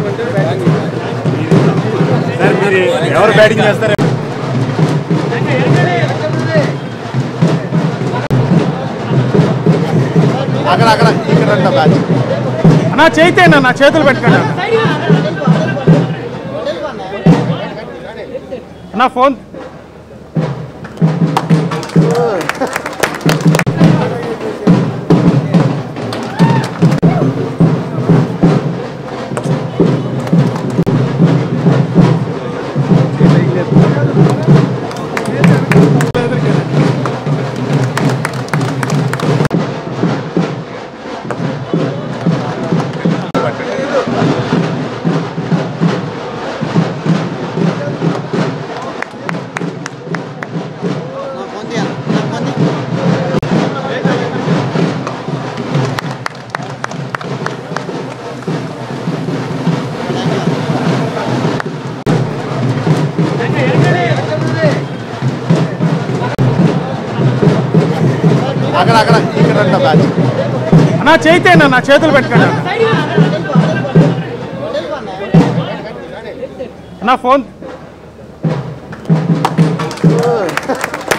Sir మీరు ఎవరు batting చేస్తారు అక్కడ అక్కడ ఇక్కడ ఉంటా బ్యాచ్ అన్నా చేయితేనా నా చేతులు పెట్టుకోండి అన్న. అన్నా ఫోన్ అక్కడ అక్కడ ఇక్కడ ఉంటా బ్యాచ్ అన్నా చేయితేనా నా చేతులు పెట్టుకోండి అన్న. అన్నా ఫోన్